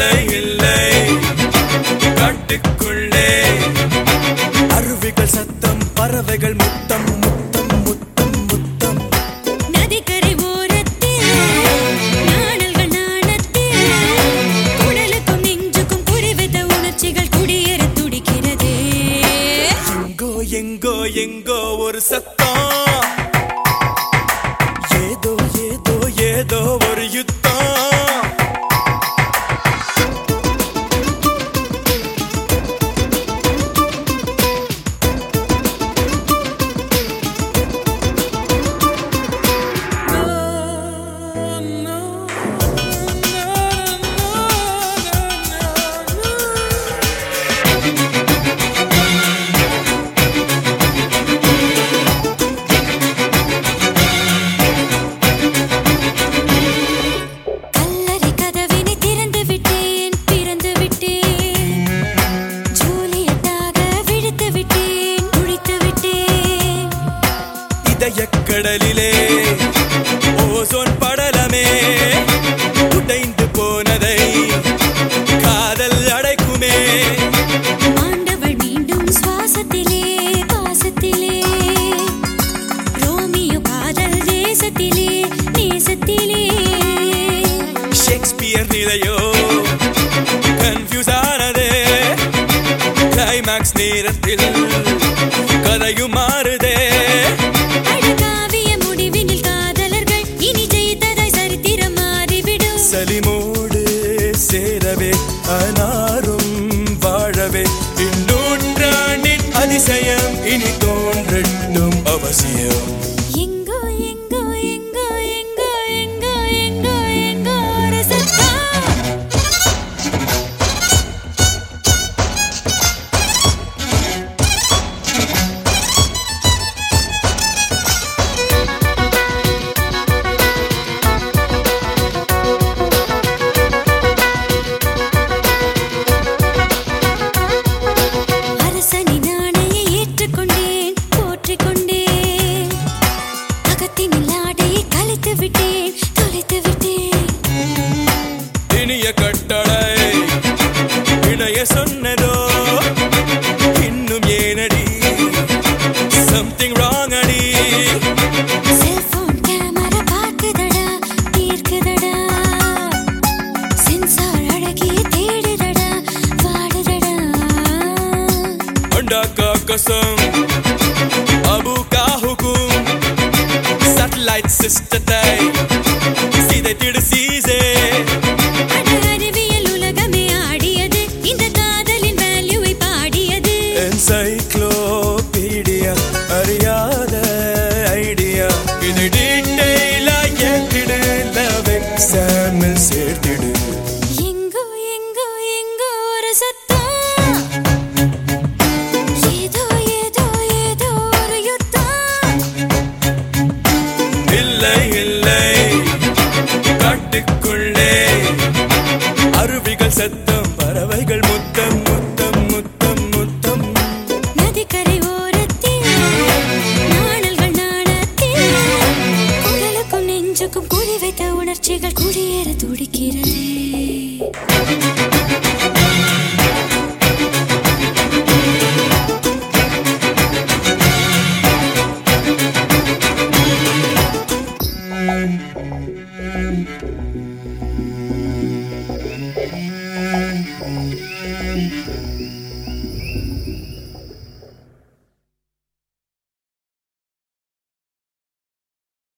இல்லை இல்லை காட்டுக்குள்ளே அருவிகள் சத்தம் பறவைகள் முத்தம் முத்தம் முத்தம் முத்தம் நதிக்கரை ஓரத்தில் நாணல்கள் நாணத்தில் குடலுக்கும் நெஞ்சுக்கும் குறிவித்த உணர்ச்சிகள் குடியேற துடிக்கிறதே எங்கோ எங்கோ எங்கோ ஒரு சத்தம் ஏதோ ஏதோ ஏதோ ஒரு யுத்தம் கல்லறை கதவினை திறந்து விட்டேன் பிறந்து விட்டேன் ஜூலியட்டாக விழித்து விட்டேன் குளித்து விட்டேன் இதயக் கடலிலே ஓசோன் படலமே உடைந்து போனதை காதல் அடைக்குமே ஆண்டவள் மீண்டும் சுவாசத்திலே பாசத்திலே ரோமியோ காதல் தேசத்திலே நேசத்திலே ஷேக்ஸ்பியர் நிலையோ கன்ஃபியூஸ் ஆனதே கிளைமேக்ஸ் நேரத்தில் கதையும் மாறுதே அழகாவிய முடிவினில் காதலர்கள் இனி ஜெயித்ததாய் சரித்திரம் மாறிவிடும் சலிமோடு சேரவே அனாரும் வாழவே இந்நூற்றாண்டின் அதிசயம் இனி தோன்றட்டும் அவசியம் எங்கோ எங்கோ எங்கோ எங்கோ எங்கோ எங்கோ எங்கோ ஒரு சத்தம் அரசனின் ஆணையை ஏற்றுக்கொண்டேன் போற்றிக் கொண்டேன் அகத்தினில் ஆடையை கலைத்து விட்டேன் தொலைத்து விட்டேன் இனிய கட்டளை இணைய சொன்னதோ இன்னும் ஏனடி சம்திங் ராங் அடி செல்போன் கேமரா பார்க்குதடா தீர்க்குதடா சென்சார் அழகிய தேடுதடா வாடுதடா अंडा का कसम अबू का हुकुम सैटेलाइट सिस्टर தை சீதை திடு சீசே அட அறிவியல் உலகமே ஆடியது இந்த காதலின் வேல்யூவை பாடியது என்சைக்ளோபீடியா அறியாத ஐடியா இது டீட்டெயிலா ஏத்திடு லவ் எக்ஸாமில் சேர்த்திடு எங்கோ எங்கோ எங்கோ ஒரு சத்தம் ஏதோ ஏதோ ஏதோ ஒரு யுத்தம் இல்லை இல்லை காட்டுக்குள்ளே அருவிகள் சத்தம் பறவைகள் முத்தம் முத்தம் முத்தம் முத்தம் நதிக்கரை ஓரத்தில் நாணல்கள் நாணத்தில் குடலுக்கும் நெஞ்சுக்கும் குறி வைத்த உணர்ச்சிகள் குடியேற துடிக்கிறதே